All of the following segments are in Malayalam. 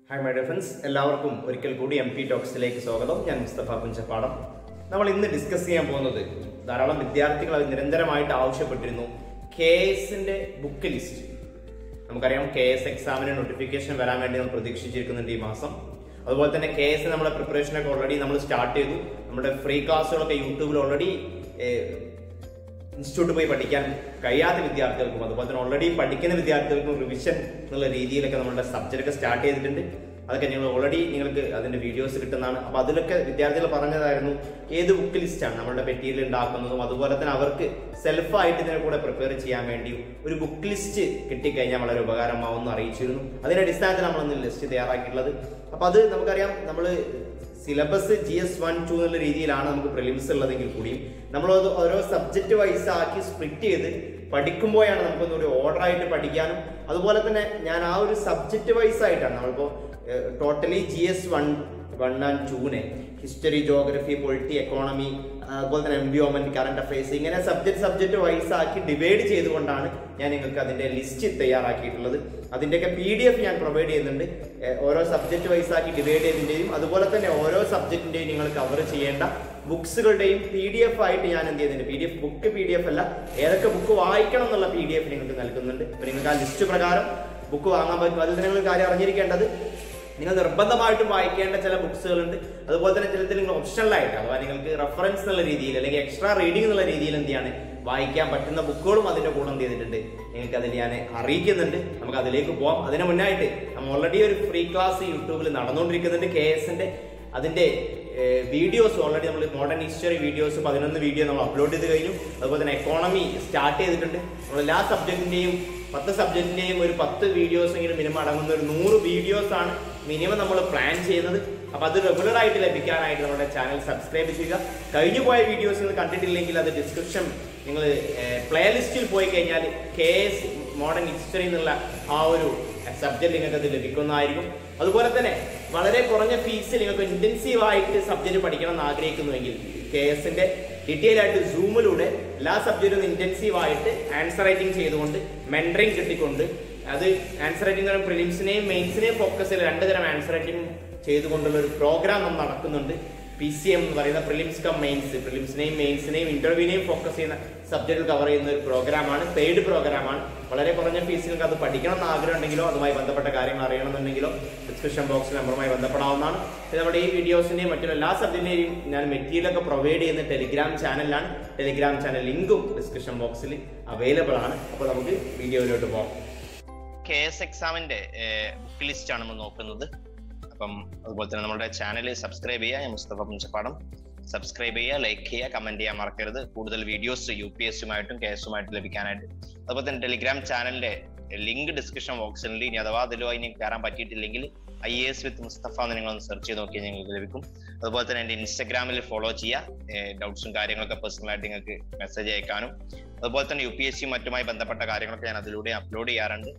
ഹായ് മൈ ഡിഫൻസ് എല്ലാവർക്കും ഒരിക്കൽ കൂടി എം പി ടോക്സിലേക്ക് സ്വാഗതം ഞാൻ മുസ്തഫ പുഞ്ചപ്പാടം നമ്മൾ ഇന്ന് ഡിസ്കസ് ചെയ്യാൻ പോകുന്നത് ധാരാളം വിദ്യാർത്ഥികൾ അത് നിരന്തരമായിട്ട് ആവശ്യപ്പെട്ടിരുന്നു കെ എസിന്റെ ബുക്ക് ലിസ്റ്റ് നമുക്കറിയാം കെ എസ് എക്സാമിന് നോട്ടിഫിക്കേഷൻ വരാൻ വേണ്ടി നമ്മൾ പ്രതീക്ഷിച്ചിരിക്കുന്നുണ്ട് ഈ മാസം അതുപോലെ തന്നെ കെ എസ് നമ്മുടെ പ്രിപ്പറേഷനൊക്കെ ഓൾറെഡി നമ്മൾ സ്റ്റാർട്ട് ചെയ്തു നമ്മുടെ ഫ്രീ ക്ലാസ്സുകളൊക്കെ യൂട്യൂബിൽ ഓൾറെഡി ഇൻസ്റ്റിറ്റ്യൂട്ട് പോയി പഠിക്കാൻ കഴിയാത്ത വിദ്യാർത്ഥികൾക്കും അതുപോലെ തന്നെ ഓൾറെഡി പഠിക്കുന്ന വിദ്യാർത്ഥികൾക്കും റിവിഷൻ എന്നുള്ള രീതിയിലൊക്കെ നമ്മുടെ സബ്ജക്റ്റ് ഒക്കെ സ്റ്റാർട്ട് ചെയ്തിട്ടുണ്ട് അതൊക്കെ നിങ്ങൾ ഓൾറെഡി നിങ്ങൾക്ക് അതിന്റെ വീഡിയോസ് കിട്ടുന്നതാണ് അപ്പൊ അതിലൊക്കെ വിദ്യാർത്ഥികൾ പറഞ്ഞതായിരുന്നു ഏത് ബുക്ക് ലിസ്റ്റാണ് നമ്മുടെ മെറ്റീരിയൽ ഉണ്ടാക്കുന്നതും അതുപോലെ തന്നെ അവർക്ക് സെൽഫായിട്ട് ഇതിനെ കൂടെ പ്രിപ്പയർ ചെയ്യാൻ വേണ്ടി ഒരു ബുക്ക് ലിസ്റ്റ് കിട്ടിക്കഴിഞ്ഞാൽ വളരെ ഉപകാരമാവുമെന്ന് അറിയിച്ചിരുന്നു അതിന്റെ അടിസ്ഥാനത്തിൽ നമ്മളൊന്ന് ലിസ്റ്റ് തയ്യാറാക്കിയിട്ടുള്ളത് അപ്പൊ അത് നമുക്കറിയാം നമ്മൾ സിലബസ് ജി എസ് വൺ ടു എന്നുള്ള രീതിയിലാണ് നമുക്ക് പ്രിലിംസ് ഉള്ളതെങ്കിൽ കൂടിയും നമ്മൾ അത് ഓരോ സബ്ജക്റ്റ് വൈസ് ആക്കി സ്പ്ലിറ്റ് ചെയ്ത് പഠിക്കുമ്പോഴാണ് നമുക്കൊന്നൊരു ഓർഡർ ആയിട്ട് പഠിക്കാനും അതുപോലെ തന്നെ ഞാൻ ആ ഒരു സബ്ജക്റ്റ് വൈസ് ആയിട്ടാണ് നമ്മളിപ്പോൾ totally G S one one and ടൂനെ ഹിസ്റ്ററി ജോഗ്രഫി പൊളിറ്റി എക്കോണമി അതുപോലെ തന്നെ എംബിയോമെന്റ് കറണ്ട് അഫയേഴ്സ് ഇങ്ങനെ സബ്ജക്ട് സബ്ജക്ട് വൈസ് ആക്കി ഡിവൈഡ് ചെയ്തുകൊണ്ടാണ് ഞാൻ നിങ്ങൾക്ക് അതിന്റെ ലിസ്റ്റ് തയ്യാറാക്കിയിട്ടുള്ളത് അതിന്റെയൊക്കെ പി ഡി എഫ് ഞാൻ പ്രൊവൈഡ് ചെയ്യുന്നുണ്ട് ഏഹ് ഓരോ സബ്ജക്ട് വൈസ് ആക്കി ഡിവൈഡ് ചെയ്തതിന്റെയും അതുപോലെ തന്നെ ഓരോ സബ്ജക്റ്റിന്റെയും നിങ്ങൾ കവർ ചെയ്യേണ്ട ബുക്സുകളുടെയും പി ഡി എഫ് ആയിട്ട് ഞാൻ എന്ത് ചെയ്യുന്നുണ്ട് P D F book P D F അല്ല ഏതൊക്കെ ബുക്ക് വായിക്കണം എന്നുള്ള പി ഡി എഫ് നിങ്ങൾക്ക് നൽകുന്നുണ്ട് അപ്പൊ നിങ്ങൾക്ക് ആ ലിസ്റ്റ് പ്രകാരം ബുക്ക് വാങ്ങാൻ പറ്റും അതിൽ നിങ്ങൾ കാര്യം അറിഞ്ഞിരിക്കേണ്ടത് നിങ്ങൾ നിർബന്ധമായിട്ടും വായിക്കേണ്ട ചില ബുക്സുകളുണ്ട് അതുപോലെ തന്നെ ചിലത്തിൽ നിങ്ങൾ ഓപ്ഷണലായിട്ട് അഥവാ നിങ്ങൾക്ക് റെഫറൻസ് എന്നുള്ള രീതിയിൽ അല്ലെങ്കിൽ എക്സ്ട്രാ റീഡിംഗ് എന്നുള്ള രീതിയിൽ എന്ത് ചെയ്യാണ് വായിക്കാൻ പറ്റുന്ന ബുക്കുകളും അതിന്റെ കൂടെ എന്ത് ചെയ്തിട്ടുണ്ട് നിങ്ങൾക്ക് അതിൽ ഞാൻ അറിയിക്കുന്നുണ്ട് നമുക്ക് അതിലേക്ക് പോവാം അതിന് മുന്നായിട്ട് നമ്മൾ ഓൾറെഡി ഒരു ഫ്രീ ക്ലാസ് യൂട്യൂബിൽ നടന്നുകൊണ്ടിരിക്കുന്നുണ്ട് കെ എസിന്റെ അതിന്റെ വീഡിയോസ് ഓൾറെഡി നമ്മൾ മോഡേൺ ഹിസ്റ്ററി വീഡിയോസ് പതിനൊന്ന് വീഡിയോ നമ്മൾ അപ്ലോഡ് ചെയ്ത് കഴിഞ്ഞു അതുപോലെ തന്നെ എക്കോണമി സ്റ്റാർട്ട് ചെയ്തിട്ടുണ്ട് നമ്മൾ എല്ലാ സബ്ജക്റ്റിന്റെയും പത്ത് സബ്ജക്റ്റിന്റെയും ഒരു പത്ത് വീഡിയോസ് എങ്കിലും മിനിമം അടങ്ങുന്ന ഒരു നൂറ് വീഡിയോസ് ആണ് മിനിമം നമ്മൾ പ്ലാൻ ചെയ്യുന്നത് അപ്പൊ അത് റെഗുലർ ആയിട്ട് ലഭിക്കാനായിട്ട് നമ്മുടെ ചാനൽ സബ്സ്ക്രൈബ് ചെയ്യുക കഴിഞ്ഞു പോയ വീഡിയോസ് നിങ്ങൾ കണ്ടിട്ടില്ലെങ്കിൽ അത് ഡിസ്ക്രിപ്ഷൻ നിങ്ങൾ പ്ലേലിസ്റ്റിൽ പോയി കഴിഞ്ഞാൽ കെ എസ് മോഡേൺ ഹിസ്റ്ററി എന്നുള്ള ആ ഒരു സബ്ജക്ട് നിങ്ങൾക്ക് അത് ലഭിക്കുന്നതായിരിക്കും അതുപോലെ തന്നെ വളരെ കുറഞ്ഞ ഫീസിൽ നിങ്ങൾക്ക് ഇന്റൻസീവ് ആയിട്ട് സബ്ജക്ട് പഠിക്കണം എന്ന് ആഗ്രഹിക്കുന്നുവെങ്കിൽ കെ എസിന്റെ ഡീറ്റെയിൽ ആയിട്ട് സൂമിലൂടെ എല്ലാ സബ്ജക്റ്റും ഇന്റൻസീവ് ആയിട്ട് ആൻസർ റൈറ്റിംഗ് ചെയ്തുകൊണ്ട് മെൻഡറിങ് കിട്ടിക്കൊണ്ട് അത് ആൻസർ റൈറ്റിംഗ് പ്രിലിംസിനെയും മെയിൻസിനെയും ഫോക്കസ് ചെയ്ത് രണ്ട് തരം ആൻസർ റൈറ്റിംഗ് ചെയ്തുകൊണ്ടുള്ള ഒരു പ്രോഗ്രാം നമ്മൾ നടക്കുന്നുണ്ട് പി സി എം എന്ന് പറയുന്ന പ്രിലിംസ് കം മെയിൻസ് പ്രിലിംസിനെയും മെയിൻസിനെയും ഇന്റർവ്യൂവിനെയും ഫോക്കസ് ചെയ്യുന്ന സബ്ജക്റ്റുകൾ കവർ ചെയ്യുന്ന ഒരു പ്രോഗ്രാമാണ് പെയ്ഡ് പ്രോഗ്രാമാണ് വളരെ കുറഞ്ഞ ഫീസിൽ നിങ്ങൾക്ക് അത് പഠിക്കണം എന്ന് ആഗ്രഹം ഉണ്ടെങ്കിലോ അതുമായി ബന്ധപ്പെട്ട കാര്യങ്ങൾ അറിയണമെന്നുണ്ടെങ്കിലോ ഡിസ്ക്രിപ്ഷൻ ബോക്സിൽ നമ്പറുമായി ബന്ധപ്പെടാവുന്നതാണ് പിന്നെ നമ്മുടെ ഈ വീഡിയോസിന്റെയും മറ്റുള്ള എല്ലാ സബ്ജക്റ്റിന്റെയും ഞാൻ മെറ്റീരിയൽ ഒക്കെ പ്രൊവൈഡ് ചെയ്യുന്ന ടെലിഗ്രാം ചാനലിലാണ് ടെലിഗ്രാം ചാനൽ ലിങ്കും ഡിസ്ക്രിപ്ഷൻ ബോക്സിൽ അവൈലബിൾ ആണ് അപ്പോൾ നമുക്ക് വീഡിയോയിലോട്ട് പോകാം കെ എസ് എക്സാമിന്റെ ബുക്ക് ലിസ്റ്റ് ആണ് നമ്മൾ നോക്കുന്നത് അപ്പം അതുപോലെ തന്നെ നമ്മുടെ ചാനൽ സബ്സ്ക്രൈബ് ചെയ്യുക ഞാൻ മുസ്തഫ പുഞ്ചപ്പാടം സബ്സ്ക്രൈബ് ചെയ്യുക ലൈക്ക് ചെയ്യുക കമന്റ് ചെയ്യാൻ മറക്കരുത് കൂടുതൽ വീഡിയോസ് യു പി എസുമായിട്ടും കെ എസുമായിട്ടും ലഭിക്കാനായിട്ട് അതുപോലെ തന്നെ ടെലിഗ്രാം ചാനലിന്റെ ലിങ്ക് ഡിസ്ക്രിപ്ഷൻ ബോക്സിൽ ഇനി അഥവാ അതിലോ ഇനി കയറാൻ പറ്റിയിട്ടില്ലെങ്കിൽ I A S with Mustafa എന്ന് നിങ്ങൾ ഒന്ന് സെർച്ച് ചെയ്ത് നോക്കിയാൽ നിങ്ങൾക്ക് ലഭിക്കും അതുപോലെ തന്നെ എൻ്റെ ഇൻസ്റ്റാഗ്രാമിൽ ഫോളോ ചെയ്യുക ഡൗട്ട്സും കാര്യങ്ങളൊക്കെ പേഴ്സണലായിട്ട് നിങ്ങൾക്ക് മെസ്സേജ് അയക്കാനും അതുപോലെ തന്നെ യു പി എസ് സി മറ്റുമായി ബന്ധപ്പെട്ട കാര്യങ്ങളൊക്കെ ഞാൻ അതിലൂടെ അപ്ലോഡ് ചെയ്യാറുണ്ട്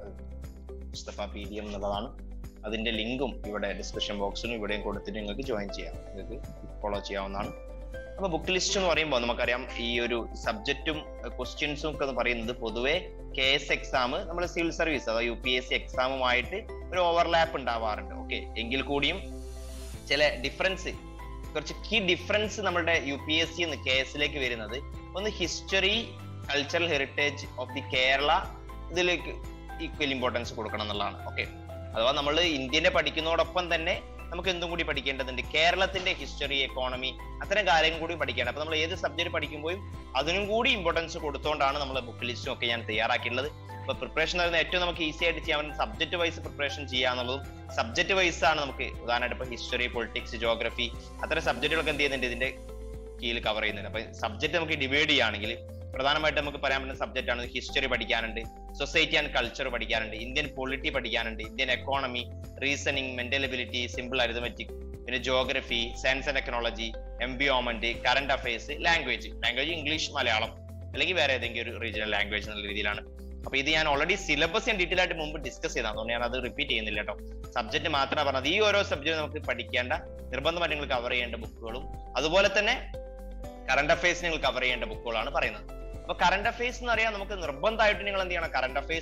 മുസ്തഫ പി ഡി എം എന്നുള്ളതാണ് അതിന്റെ ലിങ്കും ഇവിടെ ഡിസ്ക്രിപ്ഷൻ ബോക്സിലും ഇവിടെയും കൊടുത്തിട്ട് നിങ്ങൾക്ക് ജോയിൻ ചെയ്യാം നിങ്ങൾക്ക് ഫോളോ ചെയ്യാവുന്നതാണ് അപ്പൊ ബുക്ക് ലിസ്റ്റ് എന്ന് പറയുമ്പോൾ നമുക്കറിയാം ഈ ഒരു സബ്ജക്റ്റും ക്വസ്റ്റ്യൻസും ഒക്കെ എന്ന് പറയുന്നത് പൊതുവെ കെ എസ് എക്സാം നമ്മൾ സിവിൽ സർവീസ് അഥവാ യു പി എസ് സി എക്സാമുമായിട്ട് ഒരു ഓവർലാപ്പ് ഉണ്ടാവാറുണ്ട് ഓക്കെ എങ്കിൽ കൂടിയും ചില ഡിഫറൻസ് കുറച്ച് കീ ഡിഫറൻസ് നമ്മുടെ യു പി എസ് സി എന്ന് കെ എസിലേക്ക് വരുന്നത് ഒന്ന് history cultural heritage of the Kerala ഇതിലേക്ക് ഈക്വൽ ഇമ്പോർട്ടൻസ് കൊടുക്കണം എന്നുള്ളതാണ് ഓക്കെ അഥവാ നമ്മൾ ഇന്ത്യനെ പഠിക്കുന്നതോടൊപ്പം തന്നെ നമുക്ക് എന്തും കൂടി പഠിക്കേണ്ടതുണ്ട് കേരളത്തിന്റെ ഹിസ്റ്ററി എക്കോണമി അത്തരം കാര്യങ്ങൾ കൂടി പഠിക്കേണ്ടത് അപ്പൊ നമ്മൾ ഏത് സബ്ജക്ട് പഠിക്കുമ്പോഴും അതിനും കൂടി ഇമ്പോർട്ടൻസ് കൊടുത്തുകൊണ്ടാണ് നമ്മൾ ബുക്ക് ലിസ്റ്റും ഒക്കെ ഞാൻ തയ്യാറാക്കിയിട്ടുള്ളത് അപ്പൊ പ്രിപ്പറേഷൻ എന്ന് പറയുന്നത് ഏറ്റവും നമുക്ക് ഈസി ആയിട്ട് ചെയ്യാൻ പറ്റുന്ന സബ്ജക്ട് വൈസ് പ്രിപ്പറേഷൻ ചെയ്യാന്നുള്ളതും സബ്ജക്ട് വൈസ് ആണ് നമുക്ക് ഉദാഹരണമായിട്ട് ഇപ്പൊ ഹിസ്റ്ററി പൊളിറ്റിക്സ് ജോഗ്രഫി അത്തരം സബ്ജക്റ്റുകളൊക്കെ എന്ത് ചെയ്യുന്നുണ്ട് ഇതിന്റെ കീഴിൽ കവർ ചെയ്യുന്നുണ്ട് അപ്പൊ സബ്ജക്ട് നമുക്ക് ഡിവൈഡ് ചെയ്യുകയാണെങ്കിൽ പ്രധാനമായിട്ട് നമുക്ക് പറയാൻ പറ്റുന്ന സബ്ജക്റ്റ് ആണ് ഹിസ്റ്ററി പഠിക്കാനുണ്ട് സൊസൈറ്റി ആൻഡ് കൾച്ചർ പഠിക്കാനുണ്ട് ഇന്ത്യൻ പൊളിറ്റി പഠിക്കാനുണ്ട് Indian economy reasoning mental ability simple arithmetic പിന്നെ geography science and technology environment current affairs language language English Malayalam അല്ലെങ്കിൽ വേറെ ഏതെങ്കിലും ഒരു റീജിയണൽ ലാംഗ്വേജ് എന്നുള്ള രീതിയിലാണ് അപ്പൊ ഇത് ഞാൻ ഓൾറെഡി സിലബസ് ഞാൻ ഡീറ്റെയിൽ ആയിട്ട് മുമ്പ് ഡിസ്കസ് ചെയ്താണ് അതുകൊണ്ട് ഞാൻ അത് റിപ്പീറ്റ് ചെയ്യുന്നില്ല കേട്ടോ സബ്ജക്ട് മാത്രമാണ് പറഞ്ഞത് ഈ ഓരോ സബ്ജക്റ്റ് നമുക്ക് പഠിക്കേണ്ട നിർബന്ധമായിട്ട് നിങ്ങൾ കവർ ചെയ്യേണ്ട ബുക്കുകളും അതുപോലെ തന്നെ കറണ്ട് അഫയേഴ്സ് നിങ്ങൾ കവർ ചെയ്യേണ്ട ബുക്കുകളാണ് പറയുന്നത് അപ്പൊ കറണ്ട് അഫയേഴ്സ് എന്ന് പറയാൻ നമുക്ക് നിർബന്ധമായിട്ട് നിങ്ങൾ എന്ത് ചെയ്യണം കറണ്ട് അഫയേഴ്സ്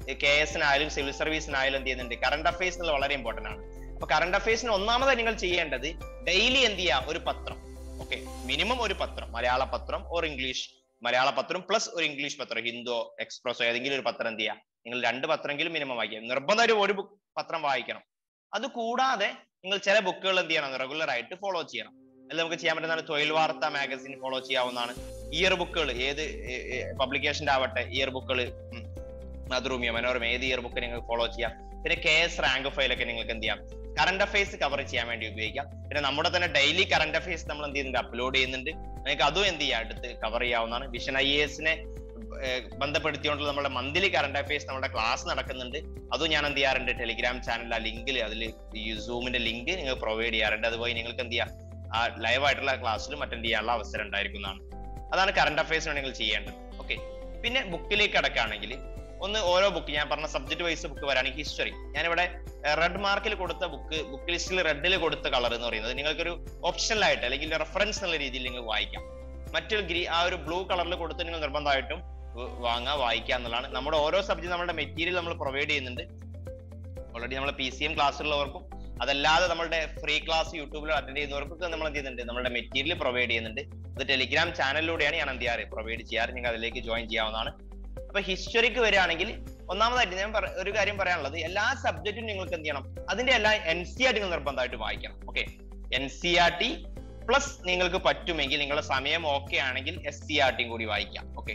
കെ എസിനായാലും സിവിൽ സർവീസിനായാലും എന്ത് ചെയ്യുന്നുണ്ട് കറണ്ട് അഫയേഴ്സ് എന്നുള്ളത് വളരെ ഇമ്പോർട്ടന്റ് ആണ് അപ്പൊ കറണ്ട് അഫയേഴ്സിന് ഒന്നാമതായി നിങ്ങൾ ചെയ്യേണ്ടത് ഡെയിലി എന്ത് ചെയ്യുക ഒരു പത്രം ഓക്കെ മിനിമം ഒരു പത്രം മലയാള പത്രം ഓർ ഇംഗ്ലീഷ് മലയാള പത്രം പ്ലസ് ഒരു ഇംഗ്ലീഷ് പത്രം ഹിന്ദോ എക്സ്പ്രസോ ഏതെങ്കിലും ഒരു പത്രം എന്ത് ചെയ്യുക നിങ്ങൾ രണ്ട് പത്രമെങ്കിലും മിനിമം വായിക്കുക നിർബന്ധമായും ഒരു ബുക്ക് പത്രം വായിക്കണം അത് കൂടാതെ നിങ്ങൾ ചില ബുക്കുകൾ എന്ത് ചെയ്യണം റെഗുലർ ആയിട്ട് ഫോളോ ചെയ്യണം അതിൽ നമുക്ക് ചെയ്യാൻ പറ്റുന്നതാണ് തൊഴിൽ വാർത്ത മാഗസിൻ ഫോളോ ചെയ്യാവുന്നതാണ് ഇയർ ബുക്കുകൾ ഏത് പബ്ലിക്കേഷന്റെ ആവട്ടെ ഇയർ ബുക്കുകൾ മാതൃഭൂമിയോ മനോരമ ഏത് ഇയർ ബുക്ക് നിങ്ങൾക്ക് ഫോളോ ചെയ്യാം പിന്നെ കെ എസ് റാങ്ക് ഫയലൊക്കെ നിങ്ങൾക്ക് എന്ത് ചെയ്യാം കറണ്ട് അഫയേഴ്സ് കവർ ചെയ്യാൻ വേണ്ടി ഉപയോഗിക്കാം പിന്നെ നമ്മുടെ തന്നെ ഡെയിലി കറണ്ട് അഫയേഴ്സ് നമ്മൾ എന്ത് ചെയ്യുന്നുണ്ട് അപ്ലോഡ് ചെയ്യുന്നുണ്ട് നിങ്ങൾക്ക് അതും എന്ത് ചെയ്യാം അടുത്ത് കവർ ചെയ്യാവുന്നതാണ് വിഷൻ ഐ എസിനെ ബന്ധപ്പെടുത്തിയോണ്ടുള്ള നമ്മുടെ മന്ത്ലി കറണ്ട് അഫയേഴ്സ് നമ്മുടെ ക്ലാസ് നടക്കുന്നുണ്ട് അതും ഞാൻ എന്ത് ചെയ്യാറുണ്ട് ടെലിഗ്രാം ചാനൽ ആ ലിങ്കിൽ അതിൽ ഈ സൂമിന്റെ ലിങ്ക് നിങ്ങൾ പ്രൊവൈഡ് ചെയ്യാറുണ്ട് അതുപോലെ നിങ്ങൾക്ക് എന്ത് ചെയ്യാം ആ ലൈവ് ആയിട്ടുള്ള ക്ലാസ്സിലും അറ്റൻഡ് ചെയ്യാനുള്ള അവസരം ഉണ്ടായിരിക്കുന്നതാണ് അതാണ് കറണ്ട് അഫയേഴ്സിന് നിങ്ങൾ ചെയ്യേണ്ടത് ഓക്കെ പിന്നെ ബുക്കിലേക്ക് കടക്കുകയാണെങ്കിൽ ഒന്ന് ഓരോ ബുക്ക് ഞാൻ പറഞ്ഞ സബ്ജക്ട് വൈസ് ബുക്ക് വരാണെങ്കിൽ ഹിസ്റ്ററി ഞാനിവിടെ റെഡ് മാർക്കിൽ കൊടുത്ത ബുക്ക് ബുക്ക് ലിസ്റ്റിൽ റെഡിൽ കൊടുത്ത കളർ എന്ന് പറയുന്നത് നിങ്ങൾക്കൊരു ഓപ്ഷണൽ ആയിട്ട് അല്ലെങ്കിൽ റെഫറൻസ് എന്നുള്ള രീതിയിൽ നിങ്ങൾ വായിക്കാം മറ്റൊരു ഗ്രീ ആ ഒരു ബ്ലൂ കളറിൽ കൊടുത്ത് നിങ്ങൾ നിർബന്ധമായിട്ടും വാങ്ങുക വായിക്കുക എന്നുള്ളതാണ് നമ്മുടെ ഓരോ സബ്ജക്ട് നമ്മുടെ മെറ്റീരിയൽ നമ്മൾ പ്രൊവൈഡ് ചെയ്യുന്നുണ്ട് ഓൾറെഡി നമ്മൾ പി സി എം ക്ലാസ്സിലുള്ളവർക്കും അതല്ലാതെ നമ്മുടെ ഫ്രീ ക്ലാസ് യൂട്യൂബിൽ അറ്റൻഡ് ചെയ്യുന്നവർക്കൊക്കെ നമ്മൾ എന്ത് ചെയ്യുന്നുണ്ട് നമ്മുടെ മെറ്റീരിയൽ പ്രൊവൈഡ് ചെയ്യുന്നുണ്ട് അത് ടെലിഗ്രാം ചാനലിലൂടെയാണ് ഞാൻ എന്ത് ചെയ്യാറ് പ്രൊവൈഡ് ചെയ്യാറ് നിങ്ങൾ അതിലേക്ക് ജോയിൻ ചെയ്യാവുന്നതാണ് അപ്പൊ ഹിസ്റ്ററിക്ക് വരികയാണെങ്കിൽ ഒന്നാമതായിട്ട് ഞാൻ ഒരു കാര്യം പറയാനുള്ളത് എല്ലാ സബ്ജക്റ്റും നിങ്ങൾക്ക് എന്ത് ചെയ്യണം അതിന്റെ എല്ലാ എൻ സി ആർ ടി നിങ്ങൾ നിർബന്ധമായിട്ട് വായിക്കണം okay N C R T plus നിങ്ങൾക്ക് പറ്റുമെങ്കിൽ നിങ്ങളുടെ സമയം ഓക്കെ ആണെങ്കിൽ എസ് സി ആർ ടിയും കൂടി വായിക്കാം ഓക്കെ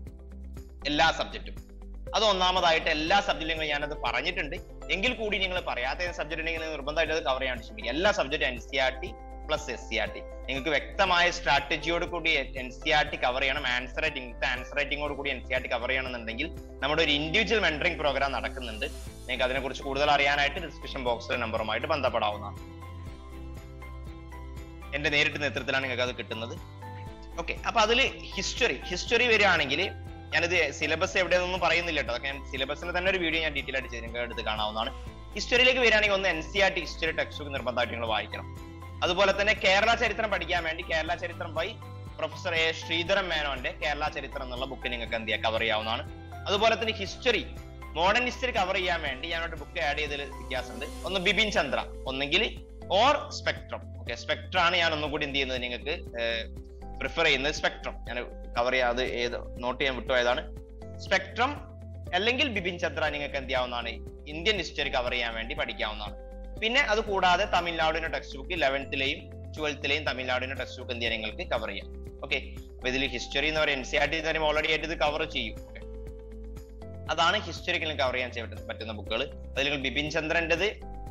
എല്ലാ സബ്ജക്റ്റും അത് ഒന്നാമതായിട്ട് എല്ലാ സബ്ജക്റ്റുകളും ഞാനത് പറഞ്ഞിട്ടുണ്ട് എങ്കിൽ കൂടി നിങ്ങൾ പറയാത്ത സബ്ജക്റ്റ് ഉണ്ടെങ്കിൽ നിർബന്ധമായിട്ട് അത് കവർ ചെയ്യാൻ ശ്രമിക്കുക എല്ലാ സബ്ജക്റ്റും N C R T plus S C R T നിങ്ങൾക്ക് വ്യക്തമായ സ്ട്രാറ്റജിയോട് കൂടി N C R T cover ചെയ്യണം ആൻസർ റൈറ്റിംഗ് ആൻസർ റൈറ്റിംഗോട് കൂടി N C R T cover ചെയ്യണമെന്നുണ്ടെങ്കിൽ നമ്മുടെ ഒരു ഇൻഡിവിജ്വൽ മെന്ററിംഗ് പ്രോഗ്രാം നടക്കുന്നുണ്ട് നിങ്ങൾക്ക് അതിനെക്കുറിച്ച് കൂടുതൽ അറിയാനായിട്ട് ഡിസ്ക്രിപ്ഷൻ ബോക്സിലെ നമ്പറുമായിട്ട് ബന്ധപ്പെടാവുന്നതാണ് എന്റെ നേരിട്ട് നേതൃത്വത്തിലാണ് നിങ്ങൾക്ക് അത് കിട്ടുന്നത് ഓക്കെ അപ്പൊ അതിൽ ഹിസ്റ്ററി ഹിസ്റ്ററി വരികയാണെങ്കിൽ ഞാനിത് സിലബസ് എവിടെയൊന്നും പറയുന്നില്ല കേട്ടോ അതൊക്കെ ഞാൻ സിലബസിന് തന്നെ ഒരു വീഡിയോ ഞാൻ ഡീറ്റെയിൽ ആയിട്ട് ചെയ്ത് നിങ്ങൾക്ക് എടുത്ത് കാണാവുന്നതാണ് ഹിസ്റ്ററിയിലേക്ക് വരികയാണെങ്കിൽ ഒന്ന് N C R T history text book നിർബന്ധമായിട്ട് നിങ്ങൾ വായിക്കണം അതുപോലെ തന്നെ കേരള ചരിത്രം പഠിക്കാൻ വേണ്ടി കേരള ചരിത്രം ബൈ പ്രൊഫസർ എ ശ്രീധരൻ മേനോന്റെ കേരള ചരിത്രം എന്നുള്ള ബുക്ക് നിങ്ങൾക്ക് എന്ത് ചെയ്യാം കവർ ചെയ്യാവുന്നതാണ് അതുപോലെ തന്നെ ഹിസ്റ്ററി മോഡേൺ ഹിസ്റ്ററി കവർ ചെയ്യാൻ വേണ്ടി ഞാനൊരു ബുക്ക് ആഡ് ചെയ്തതിൽ വ്യത്യാസമുണ്ട് ഒന്ന് ബിപിൻ ചന്ദ്ര ഒന്നെങ്കിൽ ഓർ സ്പെക്ട്രം ഓക്കെ സ്പെക്ട്രം ആണ് ഞാൻ ഒന്നും കൂടി എന്ത് ചെയ്യുന്നത് നിങ്ങൾക്ക് പ്രിഫർ ചെയ്യുന്നത് സ്പെക്ട്രം ഞാൻ കവർ ചെയ്യാതെ ഏത് നോട്ട് ചെയ്യാൻ വിട്ടുപോയതാണ് സ്പെക്ട്രം അല്ലെങ്കിൽ ബിപിൻ ചന്ദ്ര നിങ്ങൾക്ക് എന്ത് ചെയ്യാവുന്നതാണ് ഇന്ത്യൻ ഹിസ്റ്ററി കവർ ചെയ്യാൻ വേണ്ടി പഠിക്കാവുന്നതാണ് പിന്നെ അത് കൂടാതെ തമിഴ്നാടിന്റെ ടെക്സ്റ്റ് ബുക്ക് ലെവൻത്തിലെയും ട്വൽത്തിലെയും തമിഴ്നാടിന്റെ ടെക്സ്റ്റ് ബുക്ക് എന്ത് ചെയ്യാൻ നിങ്ങൾക്ക് കവർ ചെയ്യാം ഓക്കെ അപ്പൊ ഇതിൽ ഹിസ്റ്ററി എന്ന് പറയുന്നത് എൻ സി ആർ ടി എന്ന് ഓൾറെഡി ആയിട്ട് ഇത് കവർ ചെയ്യും ഓക്കെ അതാണ് ഹിസ്റ്ററിക്കൽ കവർ ചെയ്യാൻ ചെയ്യാൻ പറ്റുന്ന ബുക്കുകൾ അതിൽ നിങ്ങൾ ബിപിൻ ചന്ദ്രന്റേത്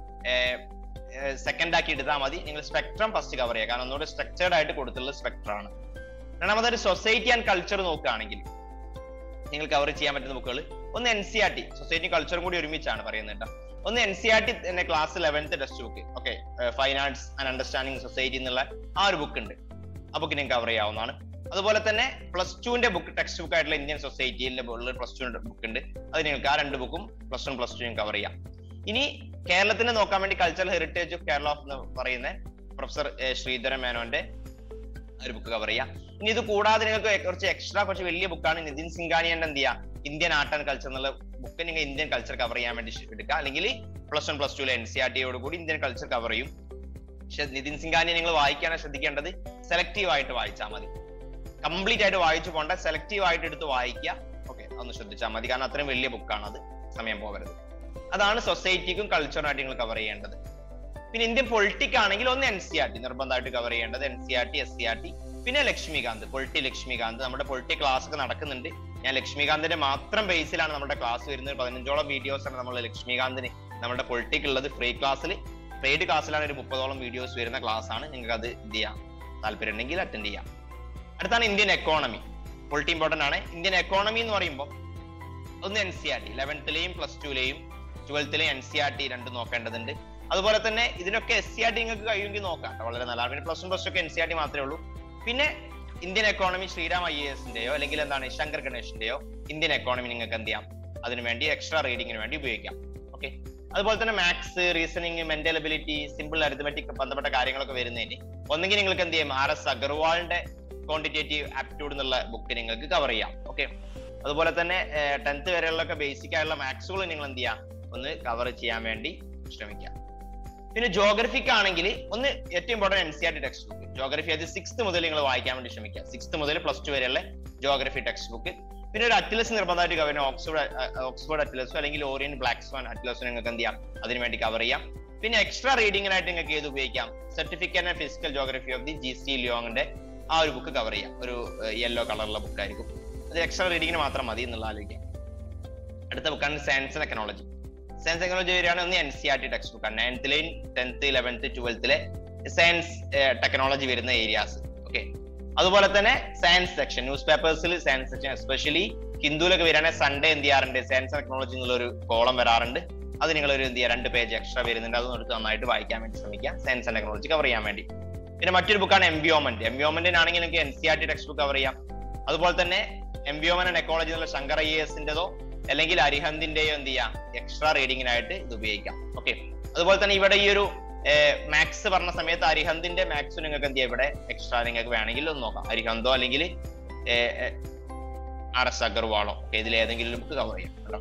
സെക്കൻഡ് ആക്കി എടുത്താൽ മതി നിങ്ങൾ സ്പെക്ട്രം ഫസ്റ്റ് കവർ ചെയ്യുക കാരണം ഒന്നുകൂടെ സ്ട്രക്ചേർഡ് ആയിട്ട് കൊടുത്തിട്ടുള്ളത് സ്പെക്ട്രം ആണ് രണ്ടാമതൊരു സൊസൈറ്റി ആൻഡ് കൾച്ചർ നോക്കുകയാണെങ്കിൽ നിങ്ങൾ കവർ ചെയ്യാൻ പറ്റുന്ന ബുക്കുകൾ ഒന്ന് N C R T society കൾച്ചറും കൂടി ഒരുമിച്ചാണ് പറയുന്നത് കേട്ടോ ഒന്ന് എൻ സി ആർ ടി തന്നെ class eleventh text book okay fine arts and understanding society എന്നുള്ള ആ ഒരു ബുക്ക് ഉണ്ട് ആ ബുക്ക് നിങ്ങൾക്ക് കവർ ചെയ്യാവുന്നതാണ് അതുപോലെ തന്നെ പ്ലസ് ടുവിന്റെ ബുക്ക് ടെക്സ്റ്റ് ബുക്ക് ആയിട്ടുള്ള ഇന്ത്യൻ സൊസൈറ്റിയിലെ പ്ലസ് ടു ബുക്ക് ഉണ്ട് അത് നിങ്ങൾക്ക് ആ രണ്ട് ബുക്കും plus one plus two cover ചെയ്യാം ഇനി കേരളത്തിന് നോക്കാൻ വേണ്ടി കൾച്ചറൽ ഹെറിറ്റേജ് ഓഫ് കേരള എന്ന് പറയുന്ന പ്രൊഫസർ ശ്രീധരൻ മേനോന്റെ ഒരു ബുക്ക് കവർ ചെയ്യാം ഇനി ഇത് കൂടാതെ നിങ്ങൾക്ക് കുറച്ച് എക്സ്ട്രാ കുറച്ച് വലിയ ബുക്കാണ് നിതിൻ സിംഗാനിയന്റെ എന്ത് ചെയ്യാം ഇന്ത്യൻ ആർട്ട് ആൻഡ് കൾച്ചർ എന്നുള്ള ബുക്ക് നിങ്ങൾ ഇന്ത്യൻ കൾച്ചർ കവർ ചെയ്യാൻ വേണ്ടി എടുക്കുക അല്ലെങ്കിൽ പ്ലസ് വൺ പ്ലസ് ടുവിലെ എൻ സി ആർ ടിയോട് കൂടി ഇന്ത്യൻ കൾച്ചർ കവർ ചെയ്യും പക്ഷെ നിതിൻ സിംഗാനിയെ നിങ്ങൾ വായിക്കാനാണ് ശ്രദ്ധിക്കേണ്ടത് സെലക്റ്റീവ് ആയിട്ട് വായിച്ചാൽ മതി കംപ്ലീറ്റ് ആയിട്ട് വായിച്ചു പോണ്ട സെലക്റ്റീവ് ആയിട്ട് എടുത്ത് വായിക്കുക ഓക്കെ ഒന്ന് ശ്രദ്ധിച്ചാൽ മതി കാരണം അത്രയും വലിയ ബുക്കാണ് അത് സമയം പോകരുത് അതാണ് സൊസൈറ്റിക്കും കൾച്ചറിനായിട്ട് നിങ്ങൾ കവർ ചെയ്യേണ്ടത് പിന്നെ ഇന്ത്യൻ പൊളിറ്റിക് ആണെങ്കിൽ ഒന്ന് എൻ സി ആർ ടി നിർബന്ധമായിട്ട് കവർ ചെയ്യേണ്ടത് N C R T S C R T പിന്നെ ലക്ഷ്മികാന്ത് പൊളിറ്റി ലക്ഷ്മികാന്ത് നമ്മുടെ പൊളിറ്റി ക്ലാസ് ഒക്കെ നടക്കുന്നുണ്ട് ഞാൻ ലക്ഷ്മികാന്തിന്റെ മാത്രം ബേസിലാണ് നമ്മുടെ ക്ലാസ് വരുന്നത് പതിനഞ്ചോളം വീഡിയോസ് ആണ് നമ്മൾ ലക്ഷ്മികാന്തിന് നമ്മുടെ പൊളിറ്റിക് ഉള്ളത് ഫ്രീ ക്ലാസ്സിൽ പെയ്ഡ് ക്ലാസ്സിലാണ് ഒരു മുപ്പതോളം വീഡിയോസ് വരുന്ന ക്ലാസ് ആണ് നിങ്ങൾക്ക് അത് എന്ത് ചെയ്യാം താല്പര്യം ഉണ്ടെങ്കിൽ അറ്റൻഡ് ചെയ്യാം അടുത്താണ് ഇന്ത്യൻ എക്കോണമി പൊളിറ്റി ഇമ്പോർട്ടന്റ് ആണ് ഇന്ത്യൻ എക്കോണമി എന്ന് പറയുമ്പോൾ ഒന്ന് എൻ സി ആർ ടി ലെവൻത്തിലെയും പ്ലസ് ടുവിലെയും ട്വൽത്തിലെയും എൻ സി ആർ ടി രണ്ടും നോക്കേണ്ടതുണ്ട് അതുപോലെ തന്നെ ഇതിനൊക്കെ എസ് സി ആർ ടി നിങ്ങൾക്ക് കഴിയുമെങ്കിൽ നോക്കാം കേട്ടോ വളരെ നല്ല പിന്നെ പ്ലസ് വൺ പ്ലസ് ടു ഒക്കെ എൻ സി ആർ ടി മാത്രമേ ഉള്ളൂ പിന്നെ ഇന്ത്യൻ എക്കോണമി ശ്രീരാം ഐ എസിന്റെയോ അല്ലെങ്കിൽ എന്താണ് ശങ്കർ ഗണേഷിന്റെയോ ഇന്ത്യൻ എക്കോണമി നിങ്ങൾക്ക് എന്ത് ചെയ്യാം അതിനു വേണ്ടി എക്സ്ട്രാ റീഡിങ്ങിന് വേണ്ടി ഉപയോഗിക്കാം ഓക്കെ അതുപോലെ തന്നെ maths reasoning mental ability simple arithmetic ബന്ധപ്പെട്ട കാര്യങ്ങളൊക്കെ വരുന്നതിന് ഒന്നെങ്കിൽ നിങ്ങൾക്ക് എന്ത് ചെയ്യാം ആർ എസ് അഗർവാളിന്റെ ക്വാണ്ടിറ്റേറ്റീവ് ആപ്റ്റിറ്റ്യൂഡ് എന്നുള്ള ബുക്ക് നിങ്ങൾക്ക് കവർ ചെയ്യാം ഓക്കെ അതുപോലെ തന്നെ ടെൻത്ത് വരെയുള്ളൊക്കെ ബേസിക് ആയിട്ടുള്ള മാത്സുകൾ നിങ്ങൾ എന്ത് ചെയ്യുക ഒന്ന് കവർ ചെയ്യാൻ വേണ്ടി ശ്രമിക്കുക പിന്നെ ജോഗ്രഫിക്ക് ആണെങ്കിൽ ഒന്ന് ഏറ്റവും important N C R T text book geography അത് സിക്സ്ത് മുതൽ നിങ്ങൾ വായിക്കാൻ വേണ്ടി ശ്രമിക്കുക സിക്സ്ത് മുതൽ പ്ലസ് ടു വരെയുള്ള ജോഗ്രഫി ടെക്സ്റ്റ് ബുക്ക് പിന്നെ ഒരു അറ്റ്ലസ് നിർബന്ധമായിട്ട് കവർ ചെയ്യാം ഓക്സ്ഫോർഡ് ഓക്സ്ഫോർഡ് അറ്റ്ലസോ അല്ലെങ്കിൽ ഓറിയൻ ബ്ലാക്ക് സ്വാൻ അറ്റ്ലസോ നിങ്ങൾക്ക് എന്ത് ചെയ്യാം അതിന് വേണ്ടി കവർ ചെയ്യാം പിന്നെ എക്സ്ട്രാ റീഡിങ്ങിനായിട്ട് നിങ്ങൾക്ക് ഏത് ഉപയോഗിക്കാം certificate and physical geography of the G C ലിയോങ്ങിന്റെ ആ ഒരു ബുക്ക് കവർ ചെയ്യാം ഒരു യെല്ലോ കളറുള്ള ബുക്ക് ആയിരിക്കും അത് എക്സ്ട്രാ റീഡിങ്ങിന് മാത്രം മതി എന്നുള്ള ആലോചിക്കാം അടുത്ത ബുക്കാണ് science and technology science technology വരികയാണ് ഒന്ന് N C R T text ബുക്കാണ് നയൻത്തിലെ ടെൻത്ത് ഇലവൻത്ത് ട്വൽത്തിലെ സയൻസ് ടെക്നോളജി വരുന്ന ഏരിയാസ് ഓക്കെ അതുപോലെ തന്നെ സയൻസ് സെക്ഷൻ ന്യൂസ് പേപ്പേഴ്സിൽ സയൻസ് സെക്ഷൻ എസ്പെഷ്യലി ഹിന്ദുവിലൊക്കെ വരികയാണെങ്കിൽ സൺഡേ എന്ത് ചെയ്യാറുണ്ട് സയൻസ് ടെക്നോളജി എന്നുള്ള ഒരു കോളം വരാറുണ്ട് അത് നിങ്ങൾ ഒരു എന്ത് ചെയ്യുക രണ്ട് പേജ് എക്സ്ട്രാ വരുന്നുണ്ട് അതൊന്നും എടുത്ത് നന്നായിട്ട് വായിക്കാൻ വേണ്ടി ശ്രമിക്കുക സയൻസ് ആൻഡ് ടെക്നോളജി കവർ ചെയ്യാൻ വേണ്ടി പിന്നെ മറ്റൊരു ബുക്കാണ് എംബിയോമെന്റ് എംബിയോമെന്റിനാണെങ്കിൽ നിങ്ങൾക്ക് N C R T text book cover ചെയ്യാം അതുപോലെ തന്നെ എംബിയോമൻ ആൻഡ് എക്കോളജി എന്നുള്ള ശങ്കർ ഐ എസിന്റെതോ അല്ലെങ്കിൽ അരിഹന്തിന്റെയോ എന്ത് ചെയ്യാം എക്സ്ട്രാ റീഡിങ്ങിനായിട്ട് ഇത് ഉപയോഗിക്കാം ഓക്കെ അതുപോലെ തന്നെ ഇവിടെ ഈ ഒരു മാത്സ് പറഞ്ഞ സമയത്ത് അരിഹന്തിന്റെ മാത്സ് നിങ്ങൾക്ക് എന്ത് ചെയ്യാം ഇവിടെ എക്സ്ട്രാ നിങ്ങൾക്ക് വേണമെങ്കിൽ ഒന്ന് നോക്കാം അരിഹന്തോ അല്ലെങ്കിൽ ആർ എസ് അഗർവാളോ ഒക്കെ ഇതിൽ ഏതെങ്കിലും ബുക്ക് കവർ ചെയ്യാം കേട്ടോ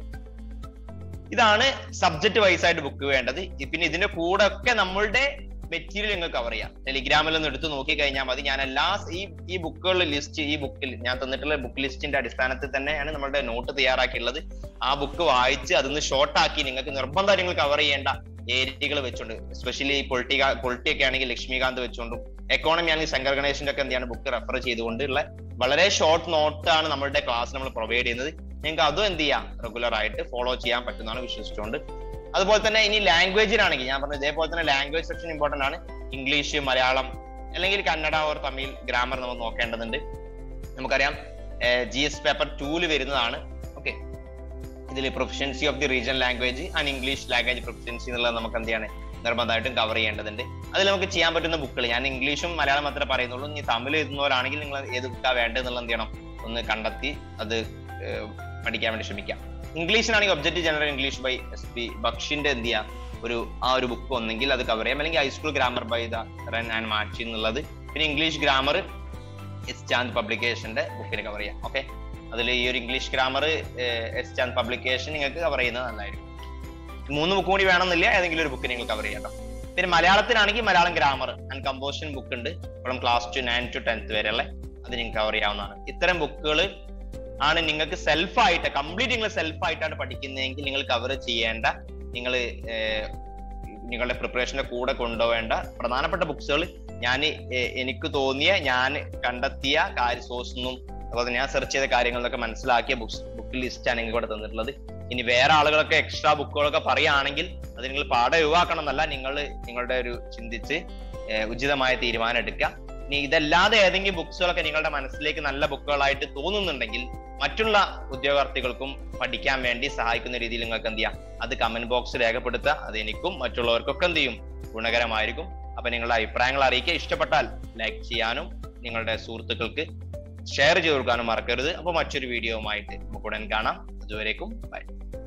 ഇതാണ് സബ്ജക്ട് വൈസ് ആയിട്ട് ബുക്ക് വേണ്ടത് പിന്നെ ഇതിന്റെ കൂടെ ഒക്കെ നമ്മളുടെ മെറ്റീരിയൽ നിങ്ങൾക്ക് കവർ ചെയ്യാം ടെലിഗ്രാമിൽ ഒന്ന് എടുത്ത് നോക്കി കഴിഞ്ഞാൽ മതി ഞാൻ എല്ലാ ഈ ഈ ബുക്കുകളുടെ ലിസ്റ്റ് ഈ ബുക്കിൽ ഞാൻ തന്നിട്ടുള്ള ബുക്ക് ലിസ്റ്റിന്റെ അടിസ്ഥാനത്തിൽ തന്നെയാണ് നമ്മളുടെ നോട്ട് തയ്യാറാക്കിയുള്ളത് ആ ബുക്ക് വായിച്ച് അതൊന്ന് ഷോർട്ട് ആക്കി നിങ്ങൾക്ക് നിർബന്ധമായിട്ട് നിങ്ങൾ കവർ ചെയ്യേണ്ട ഏരിയകൾ വെച്ചുകൊണ്ട് എസ്പെഷ്യലി പൊളിറ്റി പൊളിറ്റി ഒക്കെ ആണെങ്കിൽ ലക്ഷ്മികാന്ത് വെച്ചുകൊണ്ടും എക്കോണമി ആണെങ്കിൽ ശങ്കർ ഗണേഷിന്റെ ഒക്കെ എന്താണ് ബുക്ക് റെഫർ ചെയ്തുകൊണ്ടുള്ള വളരെ ഷോർട്ട് നോട്ടാണ് നമ്മളുടെ ക്ലാസ് നമ്മൾ പ്രൊവൈഡ് ചെയ്യുന്നത് നിങ്ങൾക്ക് അതും എന്ത് ചെയ്യാം റെഗുലർ ആയിട്ട് ഫോളോ ചെയ്യാൻ പറ്റുന്നതാണ് വിശ്വസിച്ചുകൊണ്ട് അതുപോലെ തന്നെ ഇനി ലാംഗ്വേജിനാണെങ്കിൽ ഞാൻ പറഞ്ഞത് ഇതേപോലെ തന്നെ ലാംഗ്വേജ് സെക്ഷൻ ഇമ്പോർട്ടന്റ് ആണ് ഇംഗ്ലീഷ് മലയാളം അല്ലെങ്കിൽ കന്നഡ ഓർ തമിഴ് ഗ്രാമർ നമ്മൾ നോക്കേണ്ടതുണ്ട് നമുക്കറിയാം ജി എസ് പേപ്പർ ടൂല് വരുന്നതാണ് ഓക്കെ ഇതിൽ proficiency of the region language and English language proficiency എന്നുള്ളത് നമുക്ക് എന്ത് ചെയ്യാണ് നിർബന്ധമായിട്ടും കവർ ചെയ്യേണ്ടതുണ്ട് അതിൽ നമുക്ക് ചെയ്യാൻ പറ്റുന്ന ബുക്കുകൾ ഞാൻ ഇംഗ്ലീഷും മലയാളം മാത്രമേ പറയുന്നുള്ളൂ ഇനി തമിഴ് എഴുതുന്നവരാണെങ്കിൽ നിങ്ങൾ ഏത് ബുക്കാണ് വേണ്ടത് എന്നുള്ളത് എന്ത് ചെയ്യണം ഒന്ന് കണ്ടെത്തി അത് പഠിക്കാൻ വേണ്ടി ശ്രമിക്കാം ഇംഗ്ലീഷിനാണെങ്കിൽ objective general English by S P ബക്ഷിന്റെ എന്ത് ചെയ്യാം ഒരു ആ ഒരു ബുക്ക് ഒന്നെങ്കിൽ അത് കവർ ചെയ്യാം അല്ലെങ്കിൽ high school grammar by the Wren and മാച്ച് എന്നുള്ളത് പിന്നെ ഇംഗ്ലീഷ് ഗ്രാമർ എസ് ചാന്ദ് പബ്ലിക്കേഷന്റെ ബുക്കിന് കവർ ചെയ്യാം ഓക്കെ അതിൽ ഈ ഒരു English grammar S Chand publication നിങ്ങൾക്ക് കവർ ചെയ്യുന്നത് നന്നായിരിക്കും മൂന്ന് ബുക്ക് കൂടി വേണമെന്നില്ല ഏതെങ്കിലും ഒരു ബുക്ക് നിങ്ങൾ കവർ ചെയ്യണം പിന്നെ മലയാളത്തിനാണെങ്കിൽ Malayalam grammar and composition book ഉണ്ട് ഇപ്പോഴും class two nine to tenth വരെയുള്ള അത് നിങ്ങൾക്ക് കവർ ചെയ്യാവുന്നതാണ് ഇത്തരം ബുക്കുകൾ ആണ് നിങ്ങൾക്ക് സെൽഫായിട്ട് കംപ്ലീറ്റ് നിങ്ങൾ സെൽഫായിട്ടാണ് പഠിക്കുന്നതെങ്കിൽ നിങ്ങൾ കവർ ചെയ്യേണ്ട നിങ്ങൾ നിങ്ങളുടെ പ്രിപ്പറേഷന്റെ കൂടെ കൊണ്ടുപോവേണ്ട പ്രധാനപ്പെട്ട ബുക്സുകൾ ഞാൻ എനിക്ക് തോന്നിയ ഞാൻ കണ്ടെത്തിയ കാര്യ സോഴ്സ് ഒന്നും അതുപോലെ ഞാൻ സെർച്ച് ചെയ്ത കാര്യങ്ങളൊക്കെ മനസ്സിലാക്കിയ ബുക്സ് ബുക്ക് ലിസ്റ്റ് ആണ് നിങ്ങൾക്ക് ഇവിടെ തന്നിട്ടുള്ളത് ഇനി വേറെ ആളുകളൊക്കെ എക്സ്ട്രാ ബുക്കുകളൊക്കെ പറയുകയാണെങ്കിൽ അത് നിങ്ങൾ പാടെ ഒഴിവാക്കണം എന്നല്ല നിങ്ങൾ നിങ്ങളുടെ ഒരു ചിന്തിച്ച് ഉചിതമായ തീരുമാനം എടുക്കുക ഇനി ഇതല്ലാതെ ഏതെങ്കിലും ബുക്സുകളൊക്കെ നിങ്ങളുടെ മനസ്സിലേക്ക് നല്ല ബുക്കുകളായിട്ട് തോന്നുന്നുണ്ടെങ്കിൽ മറ്റുള്ള ഉദ്യോഗാർത്ഥികൾക്കും പഠിക്കാൻ വേണ്ടി സഹായിക്കുന്ന രീതിയിൽ നിങ്ങൾക്ക് എന്ത് ചെയ്യാം അത് കമന്റ് ബോക്സ് രേഖപ്പെടുത്തുക അത് എനിക്കും മറ്റുള്ളവർക്കൊക്കെ എന്ത് ചെയ്യും ഗുണകരമായിരിക്കും അപ്പൊ നിങ്ങളുടെ അഭിപ്രായങ്ങൾ അറിയിക്കുക ഇഷ്ടപ്പെട്ടാൽ ലൈക്ക് ചെയ്യാനും നിങ്ങളുടെ സുഹൃത്തുക്കൾക്ക് ഷെയർ ചെയ്ത് കൊടുക്കാനും മറക്കരുത് അപ്പൊ മറ്റൊരു വീഡിയോവുമായിട്ട് നമുക്ക് ഉടൻ കാണാം അതുവരേക്കും ബൈ